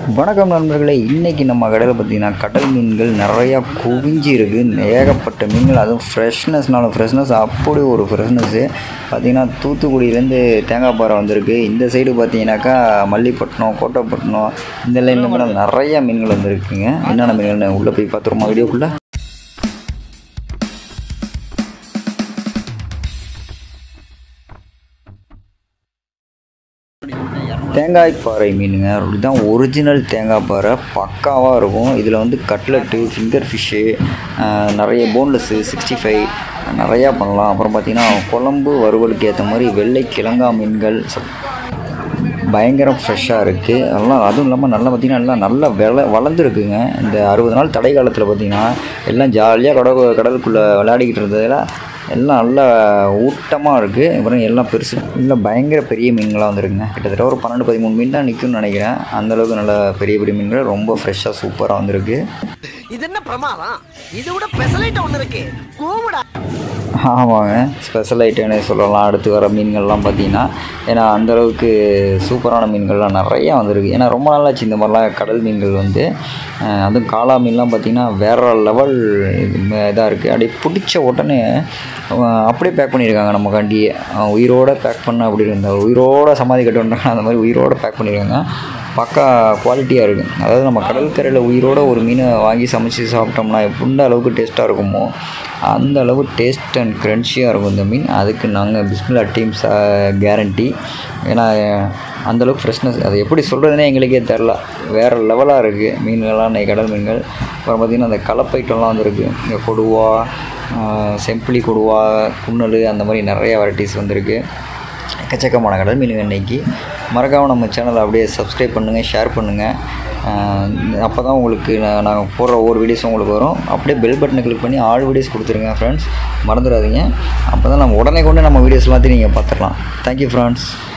வணக்கம் நண்பர்களே இன்றைக்கி நம்ம கடையில் பார்த்தீங்கன்னா கடல் மீன்கள் நிறையா குவிஞ்சி இருக்குது ஏகப்பட்ட மீன்கள் அதுவும் ஃப்ரெஷ்னஸ்னாலும் ஃப்ரெஷ்னஸ் அப்படி ஒரு ஃப்ரெஷ்னஸ்ஸு பார்த்தீங்கன்னா தூத்துக்குடியிலேருந்து தேங்காய் பாறை வந்திருக்கு இந்த சைடு பார்த்தீங்கன்னாக்கா மல்லிப்பட்டினம் கோட்டைப்பட்டினம் இந்த லைனில் கூட நிறையா மீன்கள் வந்திருக்குங்க என்னென்ன மீன்கள்னு உள்ளே போய் பார்த்துருமா வீடியோக்குள்ளே தேங்காய் பாறை மீனுங்க இதுதான் ஒரிஜினல் தேங்காய் பாறை பக்காவாக இருக்கும் இதில் வந்து கட்லெட்டு ஃபிங்கர் ஃபிஷ்ஷு நிறைய போன்லெஸ்ஸு சிக்ஸ்டி ஃபைவ் நிறையா பண்ணலாம் அப்புறம் பார்த்திங்கன்னா குழம்பு வறுவலுக்கு ஏற்ற மாதிரி வெள்ளை கிழங்கா மீன்கள் ச- பயங்கரம் ஃப்ரெஷ்ஷாக இருக்குது அதெல்லாம் அதுவும் இல்லாமல் நல்லா பார்த்திங்கன்னா எல்லாம் நல்லா விள வளர்ந்துருக்குங்க இந்த அறுபது நாள் தடை காலத்தில் பார்த்திங்கன்னா எல்லாம் ஜாலியாக கடல் கடலுக்குள்ளே விளையாடிக்கிட்டு இருந்ததில் எல்லாம் நல்லா ஊட்டமாக இருக்குது அப்புறம் எல்லாம் பெருசு இல்லை பயங்கர பெரிய மீன்களாக வந்துருக்குங்க கிட்டத்தட்ட ஒரு பன்னெண்டு பதிமூணு மீன் தான் நிற்கும்னு நினைக்கிறேன் அந்தளவுக்கு நல்ல பெரிய பெரிய மீன்கள் ரொம்ப ஃப்ரெஷ்ஷாக சூப்பராக வந்திருக்கு இது என்ன பிரமாதம் இது விட பெசலைட் ஒண்ணு இருக்கு கூவுடா ஆமாங்க ஸ்பெஷல் ஐட்டம்னே சொல்லலாம் அடுத்து வர மீன்கள்லாம் பார்த்தீங்கன்னா ஏன்னா அந்தளவுக்கு சூப்பரான மீன்கள்லாம் நிறையா வந்திருக்கு ஏன்னா ரொம்ப நாளாச்சு இந்த மாதிரிலாம் கடல் மீன்கள் வந்து அஹ் அதுவும் காளா மீன்லாம் பார்த்தீங்கன்னா வேற லெவல் இதாக இருக்குது அப்படியே பிடிச்ச உடனே அஹ் அப்படியே பேக் பண்ணியிருக்காங்க நம்ம கண்டியை உயிரோட பேக் பண்ண அப்படி இருந்த உயிரோட சமாதி கட்டுன்றாங்க அந்த மாதிரி உயிரோட பேக் பண்ணியிருக்காங்க பக்கா குவாலிட்டியாக இருக்குது அதாவது நம்ம கடற்கரையில் உயிரோட ஒரு மீனை வாங்கி சமைச்சு சாப்பிட்டோம்னா எந்த அளவுக்கு டேஸ்ட்டாக இருக்குமோ அந்த அளவு டேஸ்ட் அண்ட் க்ரன்ச்சியாக இருக்கும் இந்த மீன் அதுக்கு நாங்கள் பிஸ்மிலா டீம்ஸ் கேரண்டி ஏன்னா அந்தளவுக்கு ஃப்ரெஷ்னஸ் அது எப்படி சொல்கிறதுனே எங்களுக்கே தெரில வேறு லெவலாக இருக்குது மீன்கள்லாம் இன்னைக்கு கடல் மீன்கள் அப்புறம் பார்த்திங்கன்னா அந்த கலப்பைட்டம்லாம் வந்திருக்கு இந்த கொடுவா ஆஹ் செம்பிளி கொடுவா குன்னல் அந்த மாதிரி நிறைய வெரைட்டிஸ் வந்திருக்கு எக்கச்சக்கமான கடல் மீனுங்க இன்னைக்கு மறக்காமல் நம்ம சேனலை அப்படியே சப்ஸ்கிரைப் பண்ணுங்கள் ஷேர் பண்ணுங்கள் அப்போ தான் உங்களுக்கு நான் நாங்கள் போடுற ஒவ்வொரு வீடியோஸும் உங்களுக்கு வரும் அப்படியே பெல் பட்டனை கிளிக் பண்ணி ஆல் வீடியோஸ் கொடுத்துருங்க ஃப்ரெண்ட்ஸ் மறந்துடாதீங்க அப்போ தான் நம்ம உடனே கொண்டு நம்ம வீடியோஸ் எல்லாத்தையும் நீங்கள் பார்த்துக்கலாம் தேங்க்யூ ஃப்ரெண்ட்ஸ்